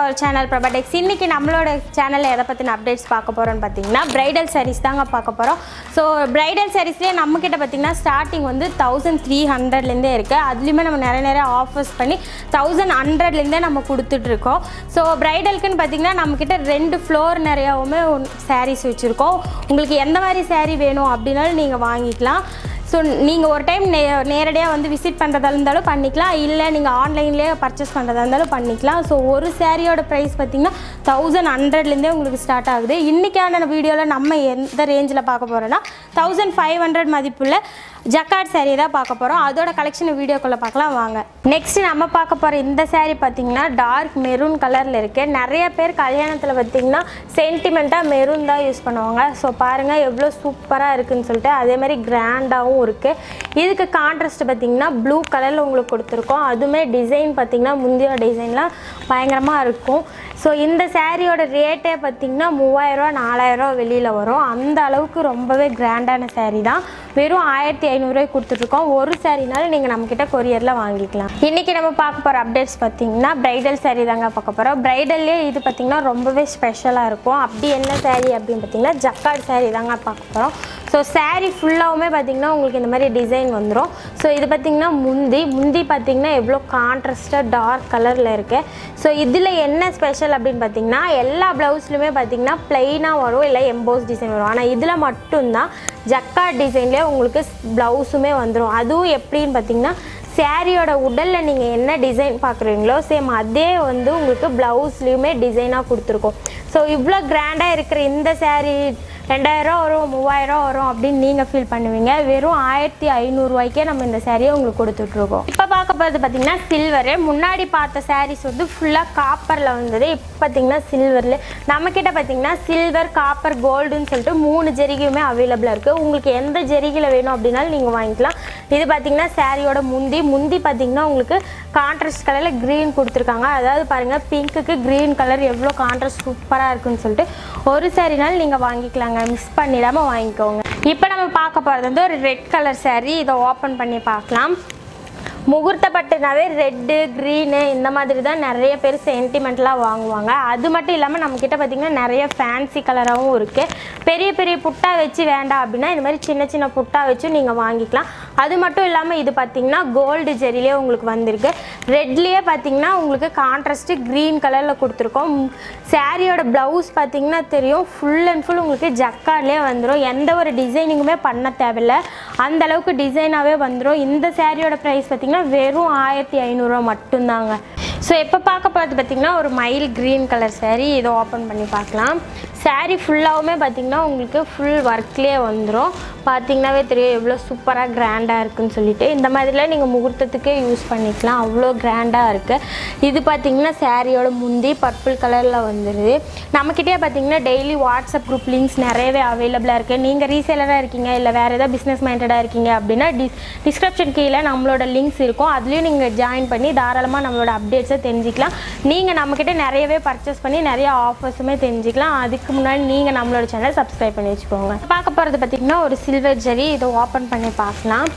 our channel பிரபாடெக்ஸ் இன்னைக்கு நம்மளோட சேனலில் எதை பற்றின அப்டேட்ஸ் பார்க்க போகிறோம்னு பார்த்தீங்கன்னா பிரைடல் sarees தாங்க பார்க்க போகிறோம் ஸோ பிரைடல் சாரீஸ்லேயே நம்மக்கிட்ட பார்த்தீங்கன்னா ஸ்டார்டிங் வந்து தௌசண்ட் த்ரீ ஹண்ட்ரட்லேருந்தே இருக்குது அதுலேயுமே நம்ம நிறைய நிறைய ஆஃபர்ஸ் பண்ணி தௌசண்ட் ஹண்ட்ரட்லேருந்தே நம்ம கொடுத்துட்ருக்கோம் ஸோ பிரைடலுக்குன்னு பார்த்தீங்கன்னா நம்மக்கிட்ட ரெண்டு ஃப்ளோர் நிறையாவுமே சாரீஸ் வச்சுருக்கோம் உங்களுக்கு எந்த மாதிரி saree வேணும் அப்படின்னாலும் நீங்கள் வாங்கிக்கலாம் ஸோ நீங்கள் ஒரு டைம் நே நேரடியாக வந்து விசிட் பண்ணுறதா இருந்தாலும் பண்ணிக்கலாம் இல்லை நீங்கள் ஆன்லைன்லேயே பர்ச்சேஸ் பண்ணுறதா இருந்தாலும் பண்ணிக்கலாம் ஸோ ஒரு சாரியோட ப்ரைஸ் பார்த்தீங்கன்னா தௌசண்ட் ஹண்ட்ரட்லேருந்தே உங்களுக்கு ஸ்டார்ட் ஆகுது இன்றைக்கான வீடியோவில் நம்ம எந்த ரேஞ்சில் பார்க்க போகிறோன்னா தௌசண்ட் ஃபைவ் ஹண்ட்ரட் மதிப்புள்ள ஜக்கார்ட் saree தான் பார்க்க போகிறோம் அதோட கலெக்ஷன் வீடியோக்குள்ளே பார்க்கலாம் வாங்க நெக்ஸ்ட் நம்ம பார்க்க போகிற இந்த saree பார்த்தீங்கன்னா டார்க் மெரூன் கலரில் இருக்குது நிறைய பேர் கல்யாணத்தில் பார்த்தீங்கன்னா சென்டிமெண்ட்டாக மெரூன் தான் யூஸ் பண்ணுவாங்க ஸோ பாருங்கள் எவ்வளோ சூப்பராக இருக்குன்னு சொல்லிட்டு அதே மாதிரி கிராண்டாகவும் இருக்குது இதுக்கு கான்ட்ராஸ்ட் பார்த்தீங்கன்னா ப்ளூ கலரில் உங்களுக்கு கொடுத்துருக்கோம் அதுவுமே டிசைன் பார்த்தீங்கன்னா முந்தைய டிசைன்லாம் பயங்கரமாக இருக்கும் ஸோ இந்த சாரியோட ரேட்டே பார்த்தீங்கன்னா மூவாயிரரூவா நாலாயிரரூவா வெளியில் வரும் அந்த அளவுக்கு ரொம்பவே கிராண்டான saree தான் வெறும் ஆயிரத்தி ஐநூறுரூவாய்க்கு கொடுத்துட்ருக்கோம் ஒரு சாரினாலும் நீங்கள் நம்மக்கிட்ட கொரியரில் வாங்கிக்கலாம் இன்றைக்கி நம்ம பார்க்க போகிற அப்டேட்ஸ் பார்த்தீங்கன்னா பிரைடல் saree தாங்க பார்க்க போகிறோம் பிரைடல்லே இது பார்த்திங்கன்னா ரொம்பவே ஸ்பெஷலாக இருக்கும் அப்படி என்ன saree அப்படின்னு பார்த்தீங்கன்னா ஜக்கார்ட் saree தாங்க பார்க்க போகிறோம் ஸோ saree ஃபுல்லாகவுமே பார்த்தீங்கன்னா உங்களுக்கு இந்த மாதிரி டிசைன் வந்துடும் ஸோ இது பார்த்திங்கன்னா முந்தி முந்தி பார்த்திங்கன்னா எவ்வளோ கான்ட்ராஸ்டாக டார்க் கலரில் இருக்குது ஸோ இதில் என்ன ஸ்பெஷல் அப்படின்னு பார்த்தீங்கன்னா எல்லா ப்ளவுஸ்லையுமே பார்த்தீங்கன்னா ப்ளைனாக வரும் இல்லை எம்போஸ் டிசைன் வரும் ஆனால் இதில் மட்டும்தான் ஜக்கார்ட் டிசைன்லேயே உங்களுக்கு ப்ளவுஸுமே வந்துடும் அதுவும் எப்படின்னு பார்த்தீங்கன்னா சாரியோட உடலில் நீங்கள் என்ன டிசைன் பார்க்குறீங்களோ சேம் அதே வந்து உங்களுக்கு ப்ளவுஸ்லேயுமே டிசைனாக கொடுத்துருக்கோம் ஸோ இவ்வளோ கிராண்டாக இருக்கிற இந்த saree ரெண்டாயிரம் வரும் மூவாயிரம் வரும் அப்படின்னு நீங்கள் ஃபீல் பண்ணுவீங்க வெறும் ஆயிரத்தி ஐநூறுரூவாய்க்கே நம்ம இந்த சாரியை உங்களுக்கு கொடுத்துட்ருக்கோம் இப்போ பார்க்க போகிறது பார்த்தீங்கன்னா சில்வரு முன்னாடி பார்த்த sarees வந்து ஃபுல்லாக காப்பரில் வந்தது இப்போ பார்த்தீங்கன்னா சில்வரில் நம்மக்கிட்ட பார்த்தீங்கன்னா சில்வர் காப்பர் கோல்டுன்னு சொல்லிட்டு மூணு ஜெரிகையுமே அவைலபிளாக இருக்குது உங்களுக்கு எந்த ஜெரிகையில் வேணும் அப்படின்னாலும் நீங்கள் வாங்கிக்கலாம் இது பார்த்தீங்கன்னா சாரியோட முந்தி முந்தி பார்த்தீங்கன்னா உங்களுக்கு கான்ட்ராஸ்ட் கலரில் க்ரீன் கொடுத்துருக்காங்க அதாவது பாருங்கள் பிங்க்குக்கு க்ரீன் கலர் எவ்வளோ கான்ட்ராஸ்ட் சூப்பராக இருக்குன்னு சொல்லிட்டு ஒரு சாரினாலும் நீங்கள் வாங்கிக்கலாங்க மிஸ் பண்ணிடாமல் வாங்கிக்கோங்க இப்போ நம்ம பார்க்க போகிறது வந்து ஒரு ரெட் கலர் saree இதை ஓப்பன் பண்ணி பார்க்கலாம் முகூர்த்த பட்டுனாவே ரெட்டு க்ரீனு இந்த மாதிரி தான் நிறைய பேர் சென்டிமெண்ட்லாம் வாங்குவாங்க அது மட்டும் இல்லாமல் நம்மக்கிட்ட பார்த்திங்கன்னா நிறைய ஃபேன்சி கலராகவும் இருக்குது பெரிய பெரிய புட்டா வச்சு வேண்டாம் அப்படின்னா இந்த மாதிரி சின்ன சின்ன புட்டா வச்சு நீங்கள் வாங்கிக்கலாம் அது மட்டும் இல்லாமல் இது பார்த்திங்கன்னா கோல்டு ஜெரிலே உங்களுக்கு வந்திருக்கு ரெட்லேயே பார்த்திங்கன்னா உங்களுக்கு கான்ட்ராஸ்ட்டு க்ரீன் கலரில் கொடுத்துருக்கோம் சாரியோட ப்ளவுஸ் பார்த்திங்கன்னா தெரியும் ஃபுல் அண்ட் ஃபுல் உங்களுக்கு ஜக்கார்ட்லேயே வந்துடும் எந்த ஒரு டிசைனிங்குமே பண்ண தேவையில்ல அந்த அளவுக்கு டிசைனாகவே வந்துடும் இந்த சாரியோட ப்ரைஸ் பார்த்திங்கன்னா வெறும் ஆயிரத்தி ஐநூறுரூவா மட்டும்தாங்க ஸோ இப்போ பார்க்க போகிறது பார்த்திங்கன்னா ஒரு மயில் க்ரீன் கலர் saree இதை ஓப்பன் பண்ணி பார்க்கலாம் saree ஃபுல்லாகவுமே பார்த்திங்கன்னா உங்களுக்கு ஃபுல் ஒர்க்லேயே வந்துடும் பார்த்தீங்கன்னாவே தெரியும் எவ்வளோ சூப்பராக கிராண்டாக இருக்குன்னு சொல்லிட்டு இந்த மாதிரிலாம் நீங்கள் முகூர்த்தத்துக்கே யூஸ் பண்ணிக்கலாம் அவ்வளோ கிராண்டாக இருக்குது இது பார்த்திங்கன்னா சாரியோட முந்தி பர்பிள் கலரில் வந்துடுது நம்மக்கிட்டே பார்த்தீங்கன்னா டெய்லி வாட்ஸ்அப் குரூப் லிங்க்ஸ் நிறையவே அவைலபிளாக இருக்குது நீங்கள் ரீசேலராக இருக்கீங்க இல்லை வேறு ஏதாவது பிஸ்னஸ் மைண்டடாக இருக்கீங்க அப்படின்னா டிஸ் டிஸ்கிரிப்ஷன் கீழே நம்மளோட லிங்க்ஸ் இருக்கும் அதுலேயும் நீங்கள் ஜாயின் பண்ணி தாராளமாக நம்மளோட அப்டேட்ஸை தெரிஞ்சுக்கலாம் நீங்கள் நம்மக்கிட்ட நிறையவே பர்ச்சேஸ் பண்ணி நிறைய ஆஃபர்ஸுமே தெரிஞ்சுக்கலாம் அதுக்கு முன்னாடி நீங்கள் நம்மளோட சேனல் சப்ஸ்கிரைப் பண்ணி வச்சுக்கோங்க பார்க்க போகிறது பார்த்திங்கன்னா ஒரு சில்வர் ஜெரி இதை ஓப்பன் பண்ணி பார்க்கலாம்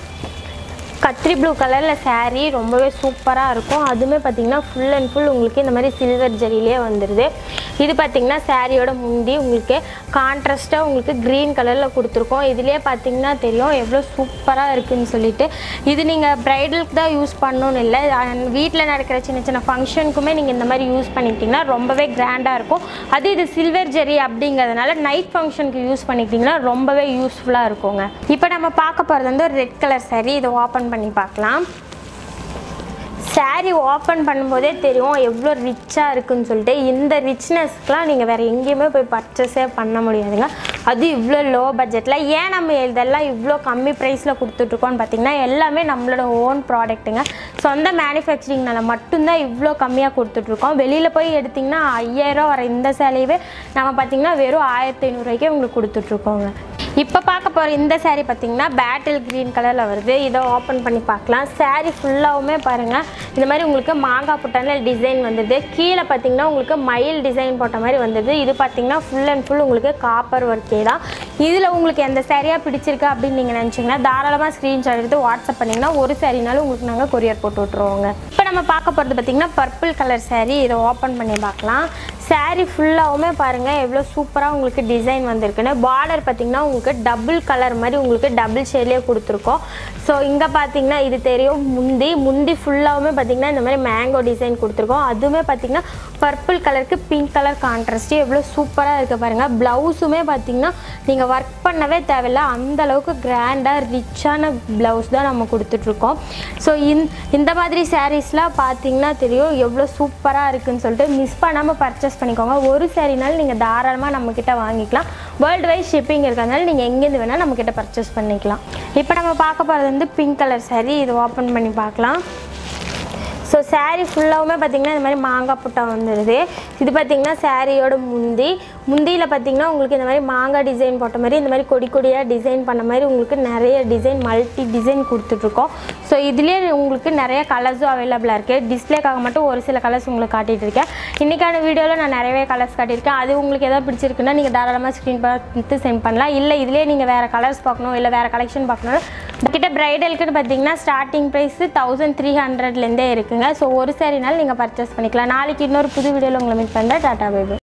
கத்திரி ப்ளூ கலரில் saree ரொம்பவே சூப்பராக இருக்கும் அதுவுமே பார்த்திங்கன்னா ஃபுல் அண்ட் ஃபுல் உங்களுக்கு இந்த மாதிரி சில்வர் ஜெரிலே வந்துடுது இது பார்த்திங்கன்னா சாரியோட முந்தி உங்களுக்கு கான்ட்ராஸ்ட்டாக உங்களுக்கு க்ரீன் கலரில் கொடுத்துருக்கோம் இதுலேயே பார்த்திங்கன்னா தெரியும் எவ்வளோ சூப்பராக இருக்குன்னு சொல்லிட்டு இது நீங்கள் ப்ரைடலுக்கு தான் யூஸ் பண்ணணும்னு இல்லை வீட்டில் நடக்கிற சின்ன சின்ன ஃபங்க்ஷனுக்குமே நீங்கள் இந்த மாதிரி யூஸ் பண்ணிக்கிட்டிங்கன்னா ரொம்பவே கிராண்டாக இருக்கும் அது இது சில்வர் ஜெரி அப்படிங்கிறதுனால நைட் ஃபங்க்ஷனுக்கு யூஸ் பண்ணிக்கிட்டிங்கன்னா ரொம்பவே யூஸ்ஃபுல்லாக இருக்குங்க இப்போ நம்ம பார்க்க போகிறது வந்து ஒரு ரெட் கலர் saree இதை ஓப்பன் பண்ணி பார்க்கலாம் saree ஓப்பன் பண்ணும்போதே தெரியும் எவ்வளோ ரிச்சாக இருக்குன்னு சொல்லிட்டு இந்த ரிச்னஸ்க்குலாம் நீங்கள் வேறு எங்கேயுமே போய் பர்ச்சேஸே பண்ண முடியாதுங்க அது இவ்வளோ லோ பட்ஜெட்டில் ஏன் நம்ம இதெல்லாம் இவ்வளோ கம்மி ப்ரைஸில் கொடுத்துட்ருக்கோம்னு பார்த்தீங்கன்னா எல்லாமே நம்மளோட ஓன் ப்ராடக்ட்டுங்க சொந்த மேனுஃபேக்சரிங்னால மட்டும்தான் இவ்வளோ கம்மியாக கொடுத்துட்ருக்கோம் வெளியில் போய் எடுத்திங்கன்னா ஐயாயிரம் வர இந்த சேலையவே நம்ம பார்த்திங்கன்னா வெறும் ஆயிரத்தி ஐநூறுரூவாய்க்கே உங்களுக்கு கொடுத்துட்ருக்கோங்க இப்போ பார்க்க போகிற இந்த saree பார்த்தீங்கன்னா பேட்டில் க்ரீன் கலரில் வருது இதை ஓப்பன் பண்ணி பார்க்கலாம் saree ஃபுல்லாகவுமே பாருங்கள் இந்த மாதிரி உங்களுக்கு மாங்காய் புட்டான டிசைன் வந்தது கீழே பார்த்தீங்கன்னா உங்களுக்கு மயில் டிசைன் போட்ட மாதிரி வந்தது இது பார்த்தீங்கன்னா ஃபுல் அண்ட் ஃபுல் உங்களுக்கு காப்பர் ஒர்க்கே தான் இதில் உங்களுக்கு எந்த சாரியாக பிடிச்சிருக்கு அப்படின்னு நீங்கள் நினச்சிங்கன்னா தாராளமாக ஸ்க்ரீன்ஷாட் எடுத்து வாட்ஸ்அப் பண்ணிங்கன்னா ஒரு சாரினாலும் உங்களுக்கு நாங்கள் கொரியர் போட்டு விட்ருவோங்க இப்போ நம்ம பார்க்க போகிறது பார்த்திங்கன்னா பர்பிள் கலர் saree இதை ஓப்பன் பண்ணி பார்க்கலாம் saree ஃபுல்லாகவுமே பாருங்கள் எவ்வளோ சூப்பராக உங்களுக்கு டிசைன் வந்திருக்குன்னு பார்டர் பார்த்திங்கன்னா உங்களுக்கு டபுள் கலர் மாதிரி உங்களுக்கு டபுள் ஷேட்லேயே கொடுத்துருக்கோம் ஸோ இங்கே பார்த்தீங்கன்னா இது தெரியும் முந்தி முந்தி ஃபுல்லாகவுமே பார்த்திங்கன்னா இந்த மாதிரி மேங்கோ டிசைன் கொடுத்துருக்கோம் அதுவுமே பார்த்திங்கன்னா பர்பிள் கலருக்கு பிங்க் கலர் கான்ட்ராஸ்ட் எவ்வளோ சூப்பராக இருக்குது பாருங்கள் ப்ளவுஸுமே பார்த்திங்கன்னா நீங்கள் ஒர்க் பண்ணவே தேவையில்ல அந்த அளவுக்கு கிராண்டாக ரிச்சான ப்ளவுஸ் தான் நம்ம கொடுத்துட்ருக்கோம் ஸோ இந் இந்த மாதிரி சாரீஸ்லாம் பார்த்தீங்கன்னா தெரியும் எவ்வளோ சூப்பராக இருக்குன்னு சொல்லிட்டு மிஸ் பண்ணாமல் பர்ச்சேஸ் பண்ணிக்கோங்க ஒரு சாரினாலும் நீங்கள் தாராளமாக நம்மக்கிட்ட வாங்கிக்கலாம் வேர்ல்டு வைஸ் ஷிப்பிங் இருக்கிறதுனால நீங்கள் எங்கேருந்து வேணால் நம்மக்கிட்ட பர்ச்சேஸ் பண்ணிக்கலாம் இப்போ நம்ம பார்க்க போகிறது வந்து பிங்க் கலர் saree இது ஓப்பன் பண்ணி பார்க்கலாம் ஸோ saree ஃபுல்லாகவுமே பார்த்திங்கன்னா இந்த மாதிரி மாங்காய் புட்டா வந்துடுது இது பார்த்திங்கன்னா சாரியோட முந்தி முந்தியில் பார்த்திங்கன்னா உங்களுக்கு இந்த மாதிரி மாங்காய் டிசைன் போட்ட மாதிரி இந்த மாதிரி கொடி கொடியாக டிசைன் பண்ண மாதிரி உங்களுக்கு நிறைய டிசைன் மல்டி டிசைன் கொடுத்துட்ருக்கோம் ஸோ இதுலேயே உங்களுக்கு நிறைய கலர்ஸும் அவைலபிளாக இருக்குது டிஸ்பிளேக்காக மட்டும் ஒரு சில கலர்ஸ் உங்களுக்கு காட்டிகிட்டு இருக்கேன் இன்றைக்கான வீடியோவில் நான் நிறையவே கலர்ஸ் காட்டியிருக்கேன் அது உங்களுக்கு எதாவது பிடிச்சிருக்குன்னா நீங்கள் தாராளமாக ஸ்க்ரீன் பார்த்து சென்ட் பண்ணலாம் இல்லை இதுலேயே நீங்கள் வேறு கலர்ஸ் பார்க்கணும் இல்லை வேறு கலெக்ஷன் பார்க்கணும் கிட்ட ப்ரைடலுக்குன்னு பார்த்தீங்கன்னா ஸ்டார்டிங் ப்ரைஸ் தௌசண்ட் த்ரீ ஹண்ட்ரட்லேருந்தே இருக்குங்க ஸோ ஒரு சாரினாலும் நீங்கள் பர்ச்சேஸ் பண்ணிக்கலாம் நாளைக்கு இன்னொரு புது வீடியோவில் உங்களை மீட் பண்ணுறேன் டாட்டா பேபி